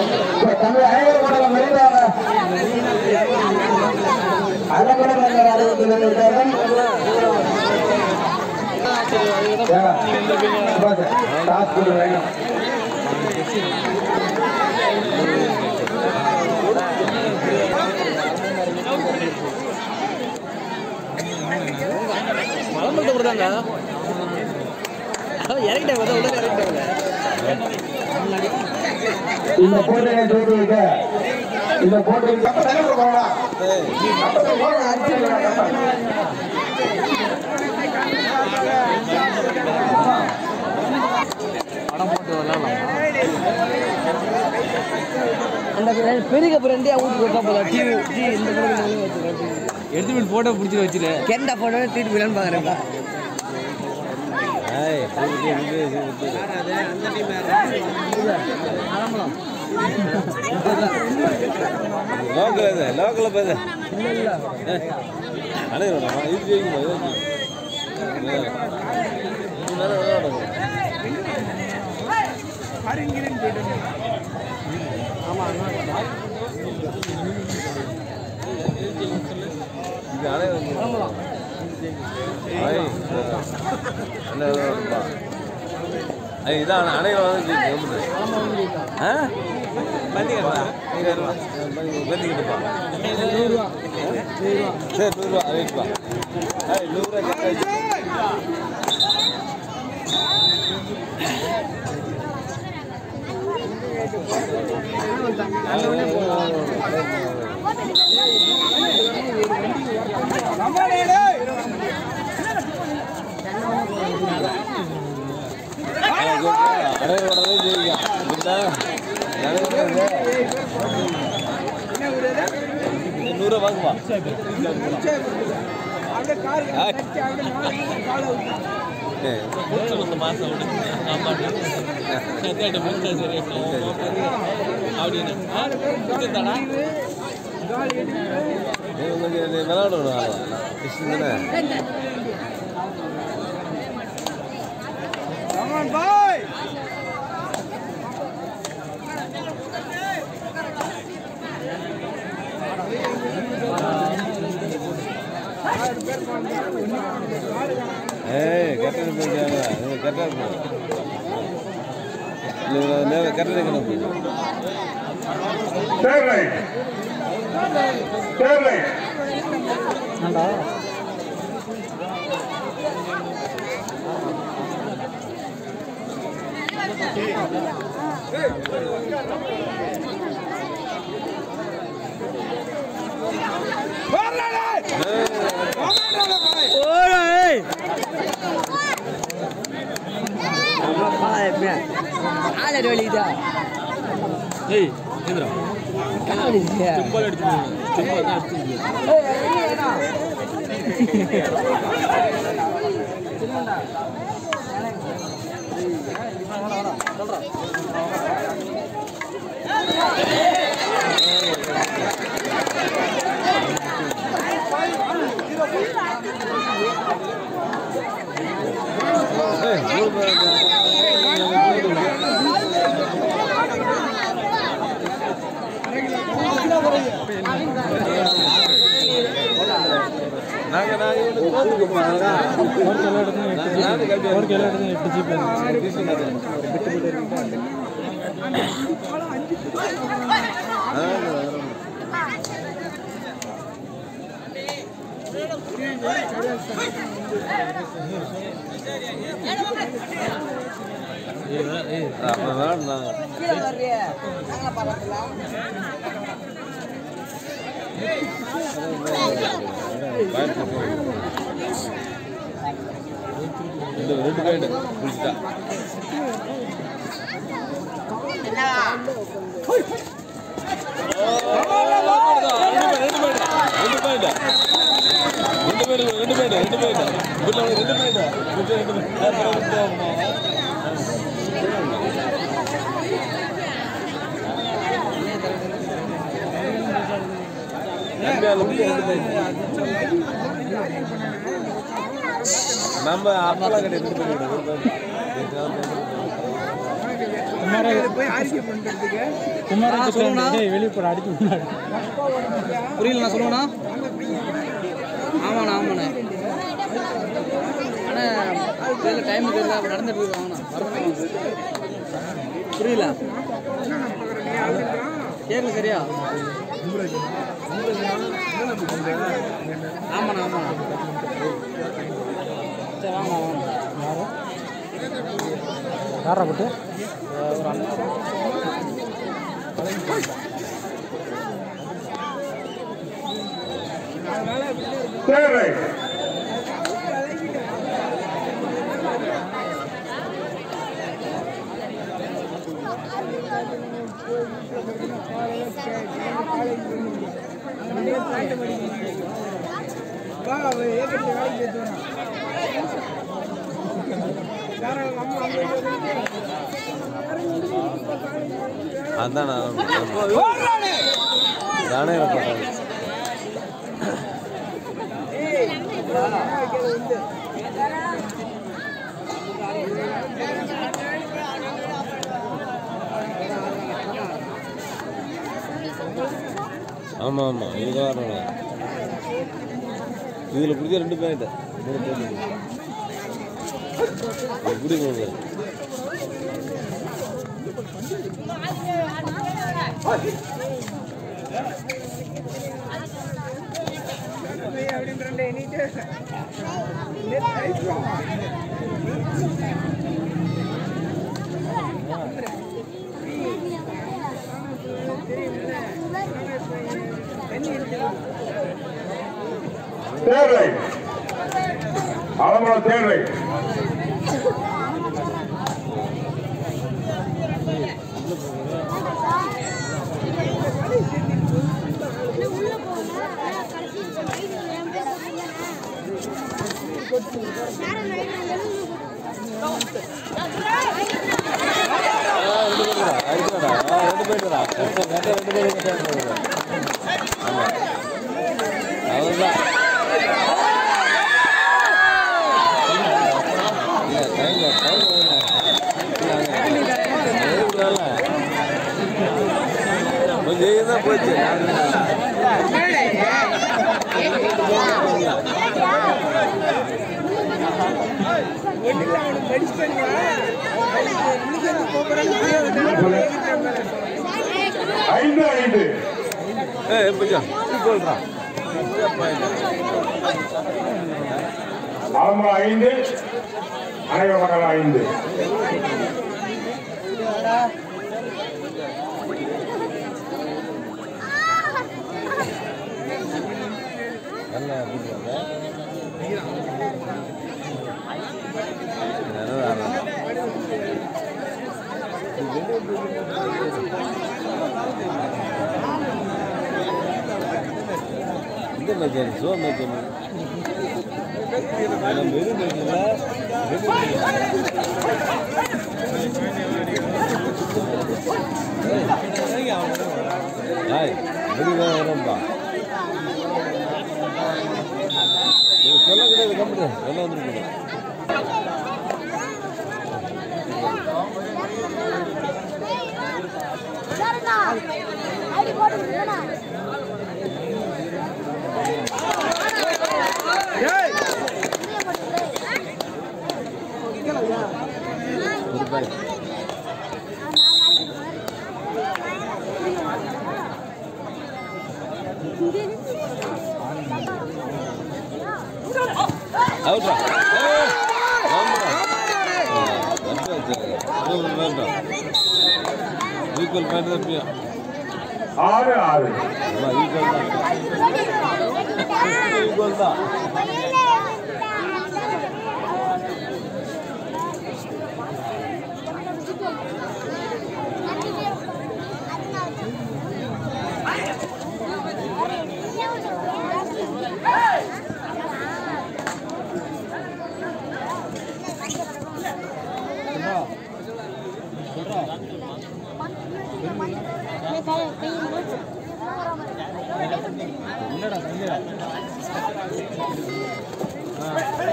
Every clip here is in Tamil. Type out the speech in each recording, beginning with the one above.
தம்பி அனைவரும் கூட விரைவாக அலங்கடங்கள் அறிவித்துக் கொண்டிருக்கிறார்கள் டாஸ் கொடுக்க வேண்டும் மலம்பரத்தை கொடுத்தாங்க இறங்கிட்டாங்க உள்ள இறங்கிட்டாங்க இந்த போட்டியை தோற்று வைக்க இந்த போட்டியில் நம்ம தலைவர் போகலாம் நம்ம போகலாம் அடிச்சு படம் போட்டு விளாடலாம் அந்த பெரிய பிரண்டே ஊட்டி கொடுத்தா போதும் டிவி ஜி இந்த படம் எடுத்து போய் போட்டோ பிடிச்சி வச்சுரு கெண்டா போட்டோ தீட்டு போயிலான்னு பார்க்குறேன்ப்பா லோக்கல் இது லோக்கலில் போய் அனைவரும் இது ஜெயிக்கும் இது அனைவரும் இதான் அனைவரும் வந்து ஜெயிக்கும் ஆ பண்ணிக்கிறா பண்ணிக்கிட்டுப்பா சரி நூறுரூவா வெயிட்ப்பா ஏய் நூறுரூவா கட்டாச்சு அனைவரோடவே ஜெயிக்கும் புரியுதா நூறுரூவா வாங்குவா விளையாடணும் கிருஷ்ணன் தானே ஏய் கரெக்டாக போயிருக்காங்க நீங்கள் கரெக்டாக இருக்கும் இல்லை கரெக்டாக இருக்கணும் தேர்ட் லைன் தேர்ட் லைன் ஆளர் வலிதா ஏய் இந்திரா கால் இல்லையா ஃபுட்பால் எடுத்து சும்மா தான் எடுத்து நாங்கள் நாங்கள் அப்போ வேணும் கீழே வர்றிய நாங்கள பார்க்கலாம் இந்த ரெண்டு கைடு பிடிச்சிட்டா ரெண்டு பாயிண்ட் ரெண்டு பேர் ரெண்டு பாயிண்ட் ரெண்டு பாயிண்ட் வீட்டில் ரெண்டு பாயிண்ட் ரெண்டு நம்ம அப்பெல்லாம் கிடையாது ரெண்டு பாயிண்ட் குமாரன் சொல்லுண்ணா வெளியே போட அடிக்க புரியல நான் சொல்லுவேண்ணா ஆமாண்ணா ஆமாண்ணே அண்ணா தெரியல டைம் தெரியல அப்ப நடந்துட்டு இருக்கு வாங்கண்ணா வரணும் புரியல கேட்கல சரியா ஆமாண்ணா ஆமாண்ணா சரி வாங்க வாங்க யாரா போட்டு ஒரு அண்ணா Third right. அதான் நானே போட்டேன் ஆமாம் ஆமாம் இதுதான் வரணும் இதில் பிடிச்ச ரெண்டு பேர்கிட்ட மூணு பேர் பிடிக்கும் Third right. Alamara third right. உள்ள போனா கடைசி என் பேர் யாரும் ரைட் அடிக்கடா ரெண்டு பேருடா ரெண்டு பேர் ஆமாம் அவ்வளோதான் இல்லை டைம் டைம் கொஞ்சம் தான் போச்சு ஐந்து ஐந்து ஏ கொஞ்சம் சொல்கிறான் ஆலமரம் ஐந்து அனைவர் மகள் ஐந்து நல்லா அப்படிங்க இந்த மேட்ச் சோ மேட்ச் நம்ம வெறும் மேட்ச்ல ஹாய் வெளியே வரம்பா நீங்க சொல்ல கிடையாது கம்பெனி வெளில வந்துருக்கீங்க ஐடி போட்டு விடுறா ஒரு பாய் அவுட்ரா வேண்டாம் ஈக்குவல் பாயிண்ட் தான் பிரியா ஆறு ஆறு ஈக்குவல் தான் ஈக்குவல் தான்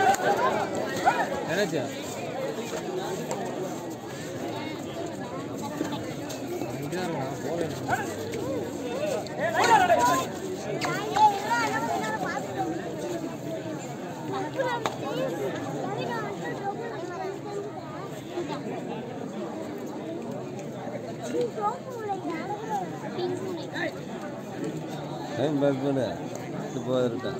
என்னாச்சு டைம் பாஸ் பண்ணு இப்போ இருக்கேன்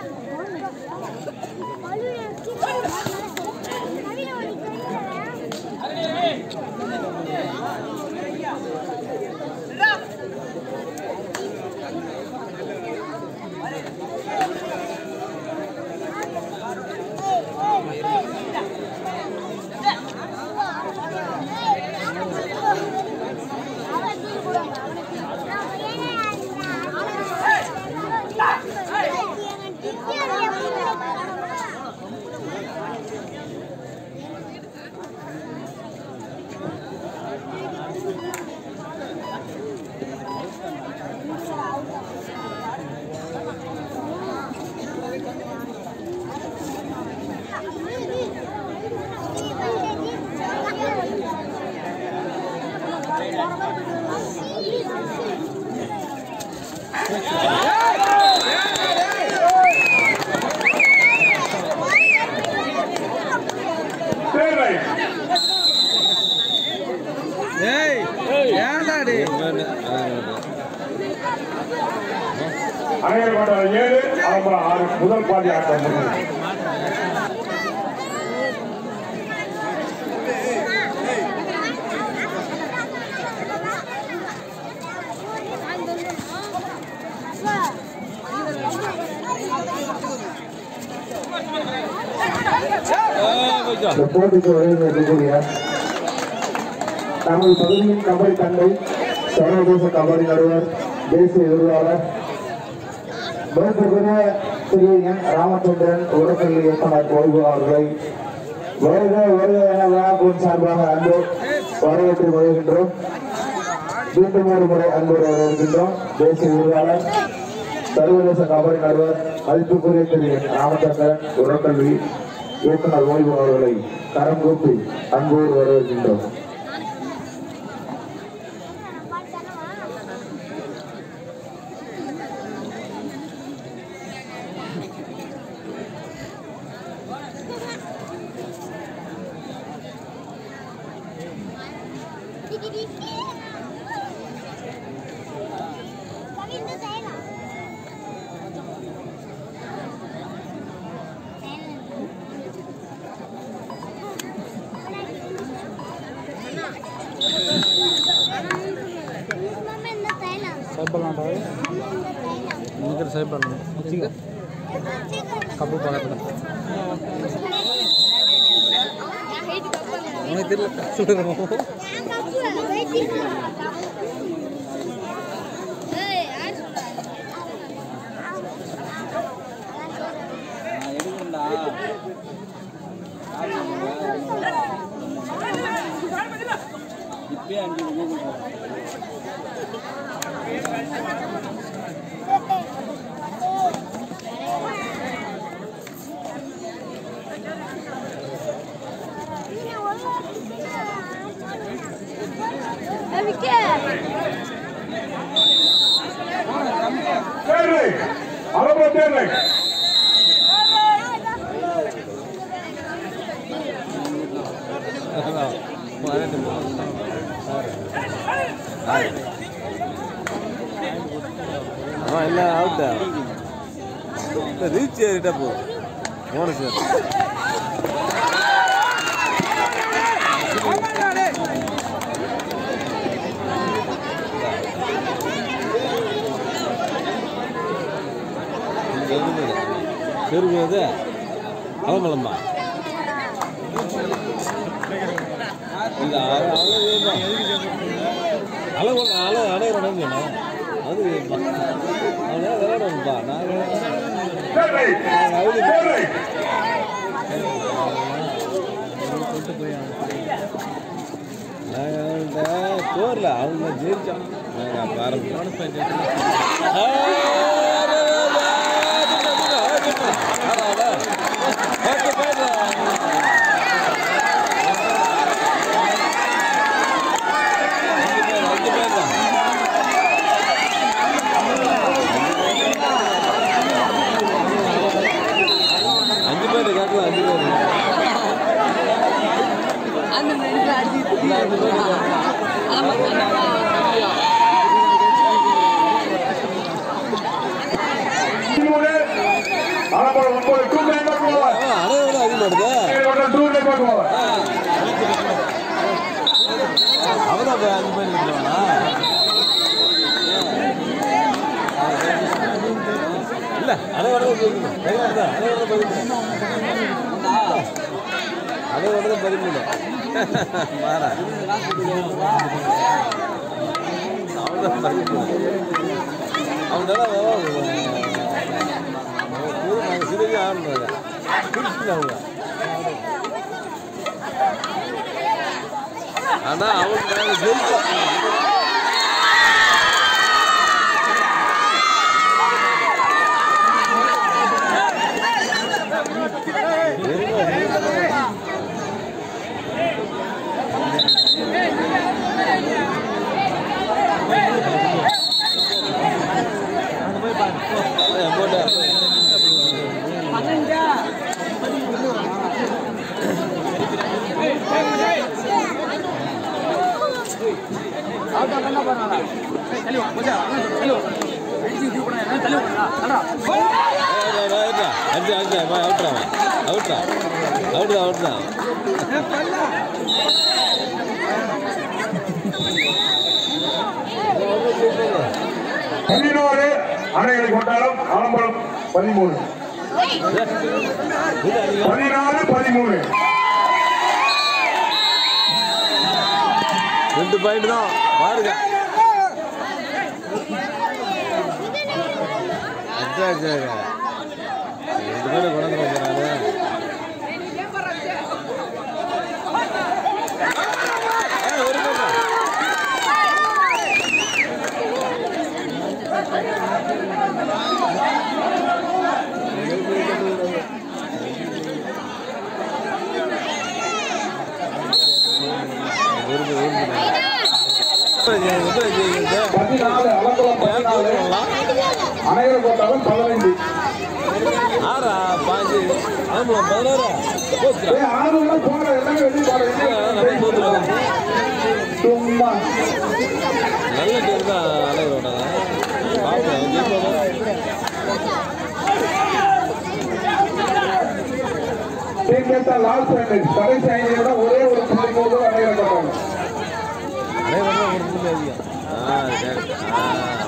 தேவை ஏய் ஏன்டாடி அணையர் மண்டலம் ஏழு ஆலம்பரம் ஆறு முதல் பாதி ஆட்டம் முடிந்தது. இந்த போட்டிக்கு வருகை இருக்கக்கூடிய நமது பகுதியின் கபடி தந்தை சர்வதேச கபடி நடுவர் தேசிய விருதாளர் மேற்கொள்கிற திரு என் ராமச்சந்திரன் உடற்கல்வி இயக்குனர் ஓய்வு அவர்களை வருக வருக என விழாக்குழுவின் சார்பாக அன்பு வரவேற்று வருகின்றோம் மீண்டும் ஒரு முறை அன்போடு வரவேற்கின்றோம் தேசிய விருதாளர் சர்வதேச கபடி நடுவர் மதிப்புக்குரிய திரு என் ராமச்சந்திரன் உடற்கல்வி இயக்குனர் ஓய்வு அவர்களை கரம் கூப்பி அன்போடு வரவேற்கின்றோம் ఇక్కడ సేపు కప్పు పడకుండా உனக்கு தெரியல சொல்லுறோம் இப்பயே அஞ்சு தேர்வை அளவு தேர்வை அவன் எல்லாம் அவுட்டா ரீச் ஏறிட்டா போ போன சார் பெருமையாது அவங்களம்மா இது அளவு அளவு அடையிறோம் சொன்னேன் அது அவனால விளையாடணும்ப்பா நான் தேர்வை தேர்வை போர்ல அவங்க ஜெயிச்சான் நாங்கள் பாரம்பரியம் அஞ்சு பேர் காட்டலாம் அஞ்சு பேர் அந்த மென்டல் அடிச்சு அஞ்சு பேர் ஆமா அப்ப அஞ்சு பேர் இருக்கிறவனா இல்ல அதை விட கேட்கணும் அதை விட பதில் அதை விட பதில் மாறா அவன்தான் பதில் அவனால நாங்கள் சிறிய ஆடுனாங்க அவங்க ஆனா அவங்க நாங்கள் ஜெயிச்சோம் அவுட்ரா அவுட்ரா அவுட்ரா அவுட்ரா பதினோரு அணைகளை கொண்டாலும் ஆலம்பரம் பதிமூணு பதினாறு பதிமூணு ரெண்டு பாயிண்ட் தான் பாருங்க அதான் சரி. ரெண்டு பேரும் கொண்டு வந்துடுறாங்க ஒரு பக்கம் பதினாலு அலம்பரம் பதினாலு அணைகளை கொண்டாலும் பதினைந்து ஆறா பாஞ்சு ஆமா பதினாறு போச்சுடா. ஏய், ஆறு நாள் போன எல்லாமே வெளியே நம்ம தோத்துருவோம். சும்மா நல்ல டீம் தான் அழகரோட பார்ப்போம் ஜெயிப்போம் டீம் கேட்டா லாஸ்ட் ரன் கடைசி ஐந்து நிமிடம் ஒரே ஒரு புள்ளி போது அணைகளை கொண்டாங்க அழகரோட ஒரு புள்ளி அதிகம் ஆ சரி ஆ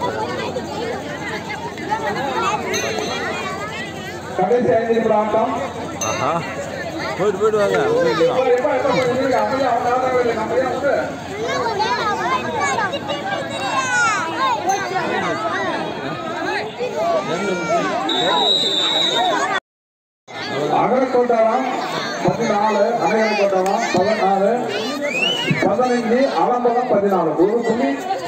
கடைசி ஐந்து நிமிடம் ஆட்டம் ஆஹா போயிட்டு போயிட்டு வாங்க போயிட்டு வா. எப்பா, எப்பா, எப்பா, இருங்க, அப்படியே அவங்க ஆடுறாங்க இல்லை, நம்ம ஏன் வந்து அகரக்கோட்டாரம் பதினாலு அணையக்கோட்டாரம் பதினாலு பதினைஞ்சு அலம்பரம் பதினாலு ஒரு புள்ளி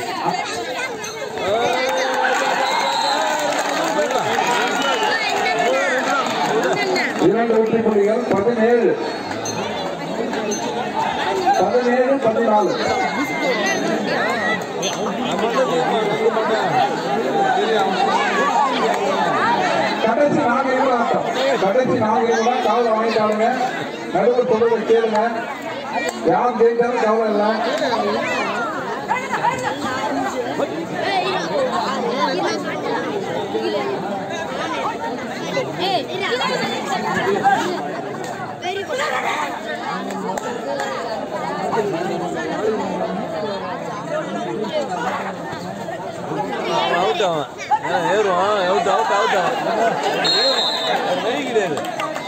இரண்டு வெற்றி புள்ளிகள் பதினேழு பதினேழு பதினாலு கடைசி நான்கு நிமிடம் ஆட்டம் கடைசி நான்கு நிமிடம் கவலை வாங்கிட்டாலுங்க நடுவர் சொல்லுங்க கேளுங்க யார் ஜெயிச்சாலும் கவலை இல்லை அவன் அவுட் அவன் ஏன் ஏறுவான் அவுட் அவுட் அவுட் அவன் வெறி கிடையாது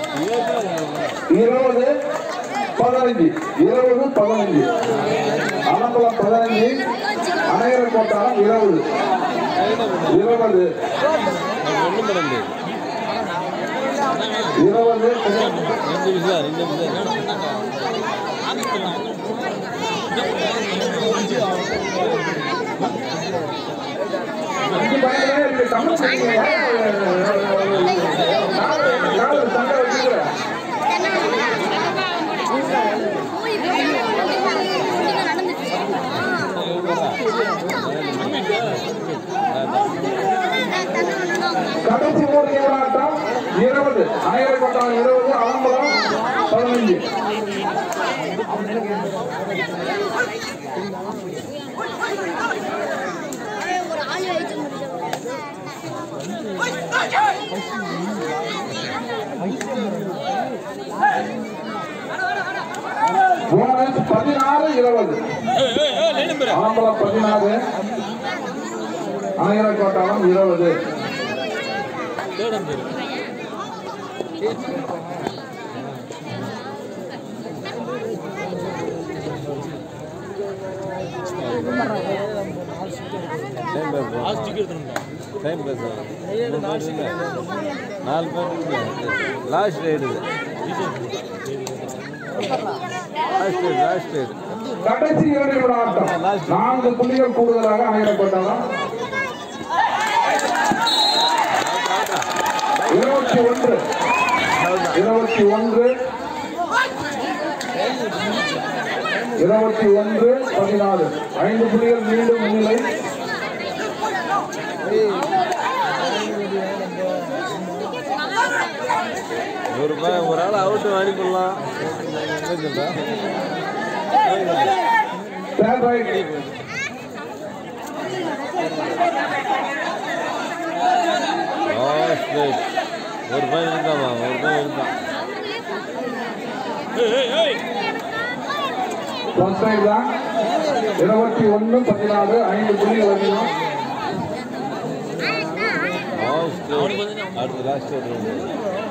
இருபது பதினஞ்சு இருபது பதினஞ்சு அலம்பலம் பதினஞ்சு அணையர் கோட்டாரம் இருபது இருபது ஒன்றும் பண்ண முடியாது இருபது ரெண்டு நிமிஷம் ரெண்டு நிமிஷம் அஞ்சு பயங்களே இருக்கு தமிழ் சொல்லுங்க. நாலு சண்டை வச்சுக்கிறேன் கடைசி மூணு நிமிடம் இருபது அனைவரும் கொண்டாங்க இருபது அலம்பரம் பதினஞ்சு ஒரு ஆளு வயிற்று போனஸ் பதினாறு இருபது ஆம்பளம் பதினாறு ஆயிரக்கோட்டாலம் இருபது டைம் பேச நாலு பேர் last ride last ride last ride கடைசி இரண்டு நிமிட ஆட்டம் நான்கு புள்ளிகள் கூடுதலாக ஆயிரக்கோட்டாலம் இருபத்தி ஒன்று இருபத்தி ஒன்று இருபத்தி ஒன்று பதினாலு ஐந்து புள்ளிகள் மீண்டும் முன்னிலை ஒரு ரூபாய் ஒரு ஆள் அவுட்டு அனுப்பிடலாம் என்ன சொல்றா Stand right. லாஸ்ட் ரைட் ஒரு ரூபாய் இருந்தாமா ஒரு ரூபாய் இருந்தான் First side தான் இருபத்தி ஒன்று பதினாலு ஐந்து புள்ளிகள் அதிகம் லாஸ்ட் அடுத்து லாஸ்ட் ரைடு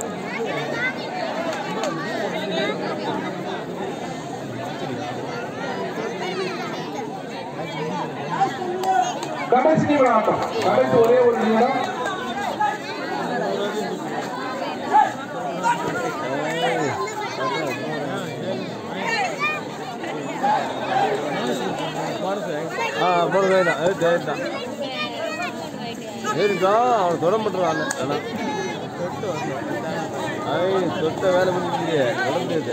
கடைசி நிமிடம் ஆட்டம் கடைசி ஒரே ஒரு நிமிடம் ஆ போட வேண்டாம் ஏ டேட் தான் சரிக்கா அவன் தொட மாட்டுறான் ஆனால் ஐய் தொட்ட வேலை பண்ணிட்டு தொட முடியாது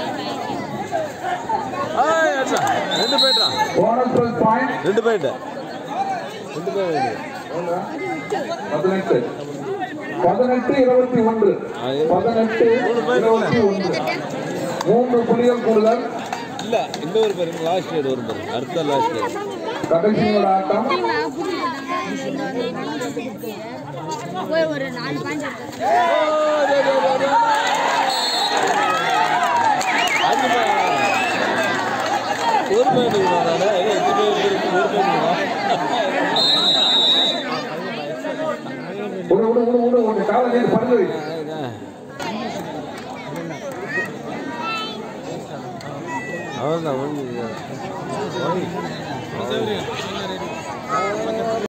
ஆய் அண்ணா ரெண்டு போயிட்டான் போனஸ் ப்ளஸ் பாயிண்ட் ரெண்டு போயிட்டேன் ரெண்டு போயிட்டு பதினெட்டு பதினெட்டு இருபத்தி ஒன்று பதினெட்டு இருபத்தி ஒன்று மூன்று புள்ளிகள் கூடுதல் இல்லை இந்த ஒரு பேர் லாஸ்ட் ரைடு வரும் பாரு அடுத்த லாஸ்ட் ரைடு கடைசி நிமிட ஆட்டம் போய் ஒரு நாலு பாயிண்ட் எடுத்து ஒரு பேர் நானே எட்டு பேர் இருக்கு ஒரு பேர் விடு விடு விடு விடு உங்க கால நீர் படுத்து வை அவன் தான்